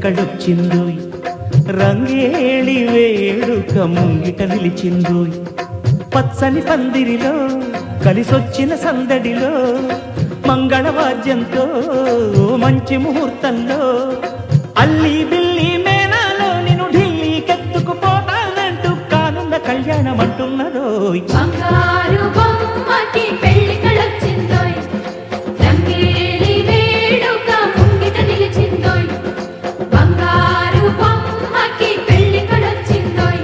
పెళ్ళికడొచ్చిందోయ్ రంగేళి వేడుక ముంగిట నిలిచిందోయ్ పచ్చని పందిరిలో కలిసొచ్చిన సందడిలో మంగళవాద్యంతో మంచి ముహూర్తంలో అల్లి బిల్లి మేనాలో నిన్ను ఢిల్లీకెత్తుకుపోతానంటూ కానున్న కళ్యాణం అంటున్నదోయ్ బంగారు బొమ్మకి పెళ్లి కళొచ్చిందోయ్ రంగేలి వేడుక ముంగిట నిలిచిందోయ్ బంగారు బొమ్మకి పెళ్లి కళొచ్చిందోయ్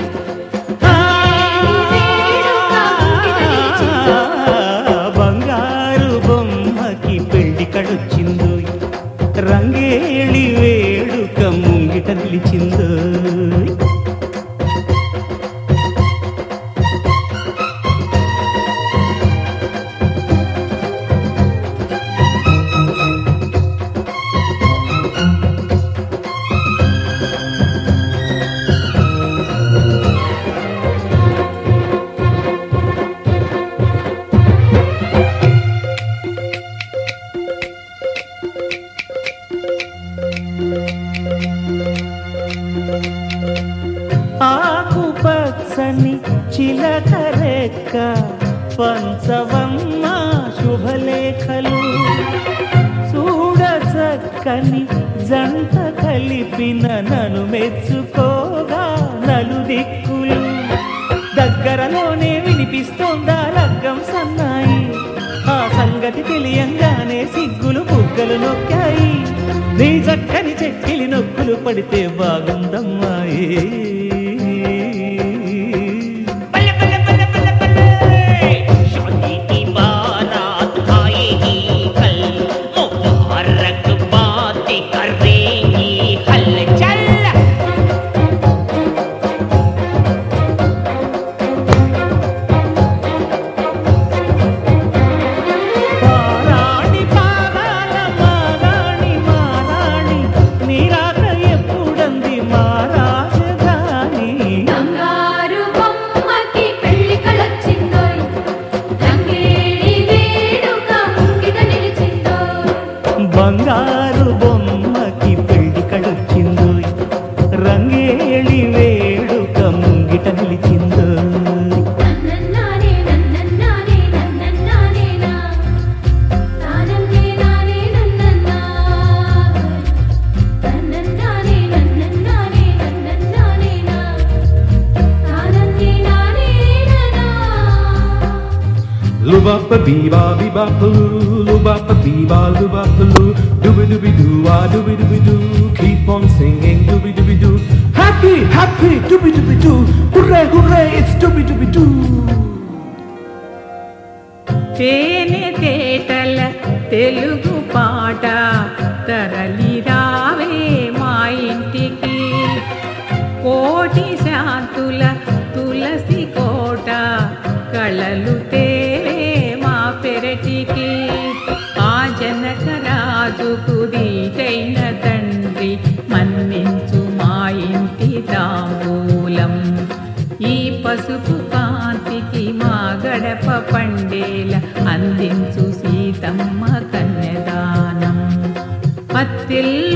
బంగారు బొమ్మకి పెళ్లి కడొచ్చిందో రంగేళి వేడుక ముంగిట నిలిచిందో ఆకు పచ్చని చిలకరెక్క పంచవమ్మ శుభలేఖలు చూడ చక్కని జంట కలిపిన నన్ను మెచ్చుకోగా నలు దిక్కులు దగ్గరలోనే వినిపిస్తోందా లగ్గం సన్నాయి ఆ సంగతి తెలియంగానే సిగ్గులు బుగ్గలు నొక్కాయి నీ చక్కని చెక్కిలి నొక్కులు పడితే బాగుందమ్మాయి बल्ले बल्ले बल्ले बल्ले बल्ले शादी की बारात आएगी कल मुबारक बातें करेंगी हलचल పారాణి పాదాల మారాణి మారాణి నీరాక ఎప్పుడంది మా రాజధాని బంగారు బొమ్మకి పెళ్లి కళొచ్చిందోయ్ రంగేలి వేడుక ముంగిట నిలిచిందోయ్ బంగారు బొమ్మకి పెళ్లి కడొచ్చిందో రంగేళి వేడుక ముంగిట నిలిచిందో నన్నన్నానే నన్నన్నానే నన్నన్నానేనా తానన్నే నానే నన్నన్నా నన్నన్నానే నన్నన్నానే నన్నన్నానేనా తానన్నే నానే నన్నా Lubapa biba biba paloo, lubapa biba luba paloo, dooby dooby doo ah dooby dooby doo. Keep on singing dooby dooby doo. Happy, happy dooby dooby doo. Hooray, hooray, it's dooby dooby doo. తేనె తేటల తెలుగు పాట తరలి రావే మా ఇంటికి కోటి శాంతుల తులసి కోట కళలు తేవే మా పెరటికి ఆ జనక రాజుకు దీటైన తండ్రి మన్నించు మా ఇంటి తాంబూలం ఈ పసుపు కాంతికి మా గడప పండేల అందించు సీతమ్మ కన్యదానం పత్తిల్ల